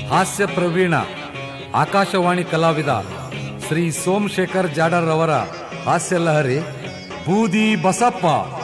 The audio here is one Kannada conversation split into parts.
ಹಾಸ್ಯ ಪ್ರವೀಣ ಆಕಾಶವಾಣಿ ಕಲಾವಿದ ಶ್ರೀ ಸೋಮಶೇಖರ್ ಜಾಡರ್ ಅವರ ಹಾಸ್ಯ ಲಹರಿ ಬೂದಿ ಬಸಪ್ಪ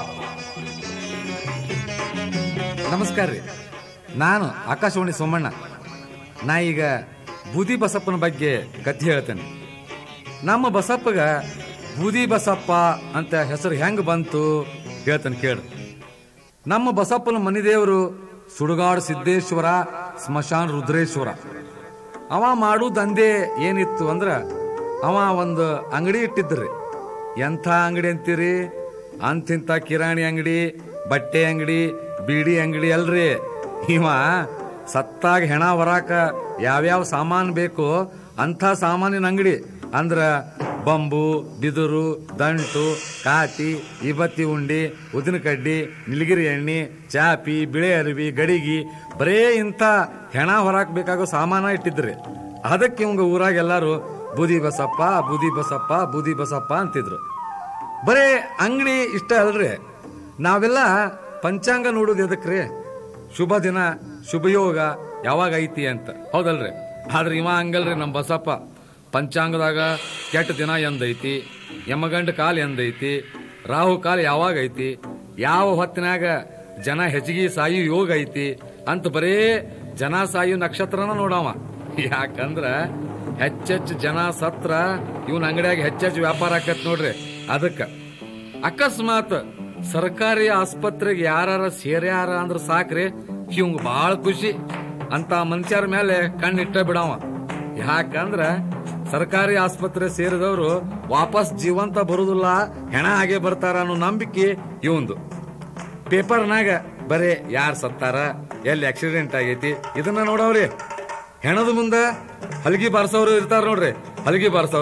ನಮಸ್ಕಾರ ರೀ ನಾನು ಆಕಾಶವಾಣಿ ಸೋಮಣ್ಣ ನಾ ಈಗ ಬೂದಿ ಬಸಪ್ಪನ ಬಗ್ಗೆ ಕಥೆ ಹೇಳ್ತೇನೆ ನಮ್ಮ ಬಸಪ್ಪಗ ಬೂದಿ ಬಸಪ್ಪ ಅಂತ ಹೆಸರು ಹೆಂಗ್ ಬಂತು ಹೇಳ್ತೇನೆ ಕೇಳು ನಮ್ಮ ಬಸಪ್ಪನ ಮನಿದೇವರು ಸುಡುಗಾಡು ಸಿದ್ದೇಶ್ವರ ಸ್ಮಶಾನ ರುದ್ರೇಶ್ವರ ಅವ ಮಾಡೋ ದಂಧೆ ಏನಿತ್ತು ಅಂದ್ರ ಅವ ಒಂದು ಅಂಗಡಿ ಇಟ್ಟಿದ್ರಿ ಎಂಥ ಅಂಗಡಿ ಅಂತೀರಿ ಅಂತಿಂತ ಕಿರಾಣಿ ಅಂಗಡಿ ಬಟ್ಟೆ ಅಂಗಡಿ ಬೀಡಿ ಅಂಗಡಿ ಅಲ್ರಿ ಇವ ಸತ್ತಾಗ ಹೆಣ ಹೊರಾಕ ಯಾವ್ಯಾವ ಸಾಮಾನು ಬೇಕೋ ಅಂಥ ಸಾಮಾನಿನ ಅಂಗಡಿ ಅಂದ್ರ ಬಂಬು ಬಿದುರು ದಂಟು ಕಾಟಿ ಇಬತ್ತಿ ಉಂಡಿ ಉದಿನ ಕಡ್ಡಿ ನಿಲಗಿರಿ ಎಣ್ಣೆ ಚಾಪಿ ಬಿಳೆ ಅರಿವಿ ಗಡಿಗಿ ಬರೇ ಇಂಥ ಹೆಣ ಹೊರಾಕ್ ಬೇಕಾಗೋ ಸಾಮಾನ ಇಟ್ಟಿದ್ರಿ ಅದಕ್ಕೆ ಇವಂಗ ಊರಾಗ ಎಲ್ಲಾರು ಬೂದಿ ಬಸಪ್ಪ ಬೂದಿ ಬಸಪ್ಪ ಬೂದಿ ಬಸಪ್ಪ ಅಂತಿದ್ರು ಬರೇ ಅಂಗಡಿ ಇಷ್ಟ ಅಲ್ರಿ ನಾವೆಲ್ಲ ಪಂಚಾಂಗ ನೋಡೋದು ಎದಕ್ರಿ ಶುಭ ದಿನ ಶುಭಯೋಗ ಯಾವಾಗ ಐತಿ ಅಂತ ಹೌದಲ್ರಿ ಆದ್ರೆ ಇವ ಹಂಗಲ್ರಿ ನಮ್ಮ ಬಸಪ್ಪ ಪಂಚಾಂಗದಾಗ ಕೆಟ್ಟ ದಿನ ಎಂದೈತಿ ಯಮಗಂಡ ಕಾಲ ಎಂದೈತಿ ರಾಹು ಕಾಲ ಯಾವಾಗ ಐತಿ ಯಾವ ಹೊತ್ತಿನಾಗ ಜನ ಹೆಚ್ಚಿಗೆ ಸಾಯು ಯೋಗ ಐತಿ ಅಂತ ಬರೇ ಜನ ಸಾಯು ನಕ್ಷತ್ರನ ನೋಡವ ಯಾಕಂದ್ರ ಹೆಚ್ಚೆಚ್ಚು ಜನ ಸತ್ರ ಇವನ್ ಅಂಗಡಿಯಾಗ ಹೆಚ್ಚೆಚ್ಚು ವ್ಯಾಪಾರ ಆಕತ್ ನೋಡ್ರಿ ಅದಕ್ಕ ಅಕಸ್ಮಾತ್ ಸರ್ಕಾರಿ ಆಸ್ಪತ್ರೆಗೆ ಯಾರ ಸೇರ್ಯಾರ ಅಂದ್ರ ಸಾಕ್ರಿ ಇವಂಗ ಬಾಳ ಖುಷಿ ಅಂತ ಮನುಷ್ಯರ ಮೇಲೆ ಕಣ್ಣಿಟ್ಟ ಬಿಡವ ಯಾಕಂದ್ರ ಸರ್ಕಾರಿ ಆಸ್ಪತ್ರೆ ಸೇರಿದವರು ವಾಪಸ್ ಜೀವಂತ ಬರುದಿಲ್ಲ ಹೆಣ ಹಾಗೆ ಬರ್ತಾರ ಅನ್ನೋ ನಂಬಿಕೆ ಇವಂದು ಪೇಪರ್ನಾಗ ಬರೇ ಯಾರ್ ಸತ್ತಾರ ಎಲ್ಲಿ ಆಕ್ಸಿಡೆಂಟ್ ಆಗೈತಿ ಇದನ್ನ ನೋಡವ್ರಿ ಹೆಣದ ಮುಂದ ಹಲಗಿ ಬಾರ್ಸೋರು ಇರ್ತಾರ ನೋಡ್ರಿ ಹಲಗಿ ಬಾರ್ಸೋರು